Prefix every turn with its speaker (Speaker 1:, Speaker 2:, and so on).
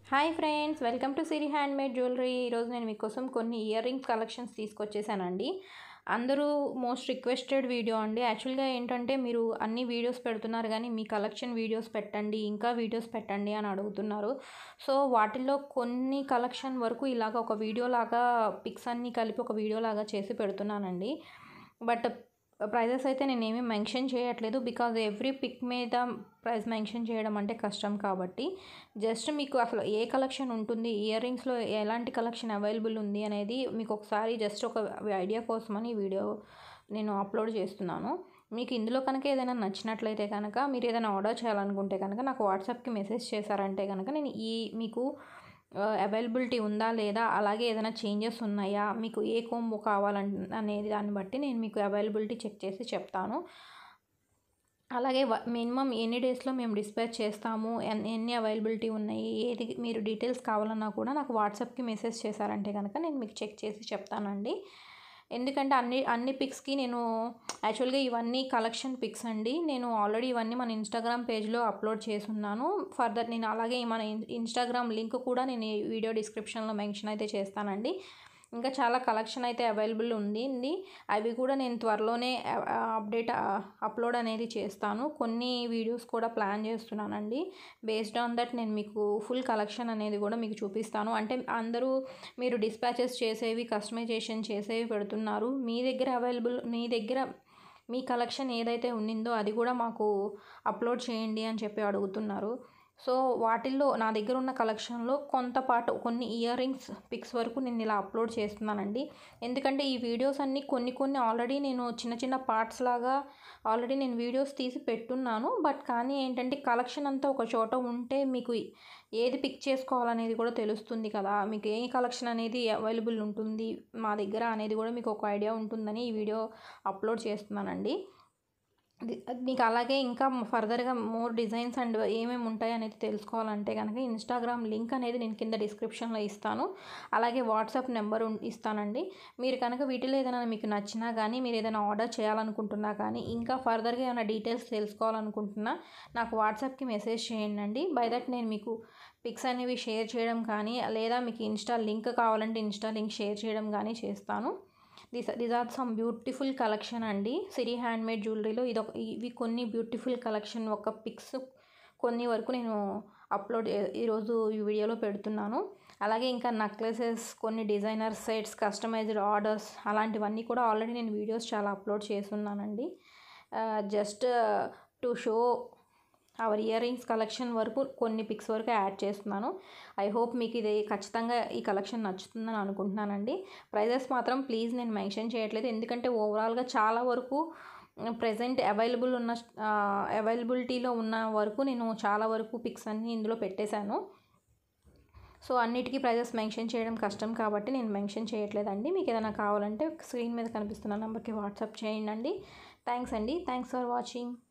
Speaker 1: hi friends welcome to Siri handmade jewellery ఈరోజు నేను మీకోసం కొన్ని ఇయర్ రింగ్స్ కలెక్షన్స్ తీసుకొచ్చేసానండి అందరూ మోస్ట్ రిక్వెస్టెడ్ వీడియో అండి యాక్చువల్గా ఏంటంటే మీరు అన్ని వీడియోస్ పెడుతున్నారు కానీ మీ కలెక్షన్ వీడియోస్ పెట్టండి ఇంకా వీడియోస్ పెట్టండి అని అడుగుతున్నారు సో వాటిల్లో కొన్ని కలెక్షన్ వరకు ఇలాగ ఒక వీడియో లాగా పిక్స్ అన్నీ కలిపి ఒక వీడియో లాగా చేసి పెడుతున్నానండి బట్ ప్రైజెస్ అయితే నేను ఏమీ మెన్షన్ చేయట్లేదు బికాజ్ ఎవ్రీ పిక్ మీద ప్రైస్ మెన్షన్ చేయడం అంటే కష్టం కాబట్టి జస్ట్ మీకు అసలు ఏ కలెక్షన్ ఉంటుంది ఇయర్ రింగ్స్లో ఎలాంటి కలెక్షన్ అవైలబుల్ ఉంది అనేది మీకు ఒకసారి జస్ట్ ఒక ఐడియా కోసమని ఈ వీడియో నేను అప్లోడ్ చేస్తున్నాను మీకు ఇందులో కనుక ఏదైనా నచ్చినట్లయితే కనుక మీరు ఏదైనా ఆర్డర్ చేయాలనుకుంటే కనుక నాకు వాట్సాప్కి మెసేజ్ చేశారంటే కనుక నేను ఈ మీకు అవైలబిలిటీ ఉందా లేదా అలాగే ఏదైనా చేంజెస్ ఉన్నాయా మీకు ఏ కోంబో కావాలని అనేది దాన్ని బట్టి నేను మీకు అవైలబిలిటీ చెక్ చేసి చెప్తాను అలాగే మినిమం ఎన్ని డేస్లో మేము డిస్పాచ్ చేస్తాము ఎన్ని అవైలబిలిటీ ఉన్నాయి ఏది మీరు డీటెయిల్స్ కావాలన్నా కూడా నాకు వాట్సాప్కి మెసేజ్ చేశారంటే కనుక నేను మీకు చెక్ చేసి చెప్తానండి ఎందుకంటే అన్ని అన్ని పిక్స్కి నేను యాక్చువల్గా ఇవన్నీ కలెక్షన్ పిక్స్ అండి నేను ఆల్రెడీ ఇవన్నీ మన ఇన్స్టాగ్రామ్ పేజ్లో అప్లోడ్ చేసున్నాను ఫర్దర్ నేను అలాగే మన ఇన్స్టాగ్రామ్ లింక్ కూడా నేను ఈ వీడియో డిస్క్రిప్షన్లో మెన్షన్ అయితే చేస్తానండి ఇంకా చాలా కలెక్షన్ అయితే అవైలబుల్ ఉంది అవి కూడా నేను త్వరలోనే అప్డేట్ అప్లోడ్ అనేది చేస్తాను కొన్ని వీడియోస్ కూడా ప్లాన్ చేస్తున్నానండి బేస్డ్ ఆన్ దట్ నేను మీకు ఫుల్ కలెక్షన్ అనేది కూడా మీకు చూపిస్తాను అంటే అందరూ మీరు డిస్పాచెస్ చేసేవి కస్టమైజేషన్ చేసేవి పెడుతున్నారు మీ దగ్గర అవైలబుల్ మీ దగ్గర మీ కలెక్షన్ ఏదైతే ఉన్నిందో అది కూడా మాకు అప్లోడ్ చేయండి అని చెప్పి అడుగుతున్నారు సో వాటిల్లో నా దగ్గర ఉన్న కలెక్షన్లో కొంత పాటు కొన్ని ఇయర్ రింగ్స్ పిక్స్ వరకు నేను ఇలా అప్లోడ్ చేస్తున్నానండి ఎందుకంటే ఈ వీడియోస్ అన్నీ కొన్ని కొన్ని ఆల్రెడీ నేను చిన్న చిన్న పార్ట్స్ లాగా ఆల్రెడీ నేను వీడియోస్ తీసి పెట్టున్నాను బట్ కానీ ఏంటంటే కలెక్షన్ అంతా ఒక చోట ఉంటే మీకు ఏది పిక్ చేసుకోవాలనేది కూడా తెలుస్తుంది కదా మీకు ఏ కలెక్షన్ అనేది అవైలబుల్ ఉంటుంది మా దగ్గర అనేది కూడా మీకు ఒక ఐడియా ఉంటుందని ఈ వీడియో అప్లోడ్ చేస్తున్నానండి మీకు అలాగే ఇంకా ఫర్దర్గా మోర్ డిజైన్స్ అండ్ ఏమేమి ఉంటాయి అనేది తెలుసుకోవాలంటే కనుక ఇన్స్టాగ్రామ్ లింక్ అనేది నేను కింద డిస్క్రిప్షన్లో ఇస్తాను అలాగే వాట్సాప్ నెంబర్ ఇస్తానండి మీరు కనుక వీటిలో ఏదైనా మీకు నచ్చినా కానీ మీరు ఏదైనా ఆర్డర్ చేయాలనుకుంటున్నా కానీ ఇంకా ఫర్దర్గా ఏమైనా డీటెయిల్స్ తెలుసుకోవాలనుకుంటున్నా నాకు వాట్సాప్కి మెసేజ్ చేయండి బై దట్ నేను మీకు పిక్స్ అనేవి షేర్ చేయడం కానీ లేదా మీకు ఇన్స్టా లింక్ కావాలంటే ఇన్స్టా లింక్ షేర్ చేయడం కానీ చేస్తాను this this are some beautiful collection అండి సిరి హ్యాండ్మేడ్ జ్యువెలరీలో ఇది ఒక ఇవి కొన్ని బ్యూటిఫుల్ కలెక్షన్ ఒక పిక్స్ కొన్ని వరకు నేను అప్లోడ్ ఈరోజు ఈ వీడియోలో పెడుతున్నాను అలాగే ఇంకా నెక్లెసెస్ కొన్ని డిజైనర్ సెట్స్ కస్టమైజ్డ్ ఆర్డర్స్ అలాంటివన్నీ కూడా ఆల్రెడీ నేను వీడియోస్ చాలా అప్లోడ్ చేస్తున్నానండి just to show our earrings collection వరకు కొన్ని పిక్స్ వరకు యాడ్ చేస్తున్నాను ఐ హోప్ మీకు ఇది ఖచ్చితంగా ఈ కలెక్షన్ నచ్చుతుందని అనుకుంటున్నానండి ప్రైజెస్ మాత్రం ప్లీజ్ నేను మెన్షన్ చేయట్లేదు ఎందుకంటే ఓవరాల్గా చాలా వరకు ప్రజెంట్ అవైలబుల్ ఉన్న అవైలబిలిటీలో ఉన్న వరకు నేను చాలా వరకు పిక్స్ అన్నీ ఇందులో పెట్టేశాను సో అన్నిటికీ ప్రైజెస్ మెన్షన్ చేయడం కష్టం కాబట్టి నేను మెన్షన్ చేయట్లేదండి మీకు ఏదైనా కావాలంటే స్క్రీన్ మీద కనిపిస్తున్న నెంబర్కి వాట్సాప్ చేయండి థ్యాంక్స్ అండి థ్యాంక్స్ ఫర్ వాచింగ్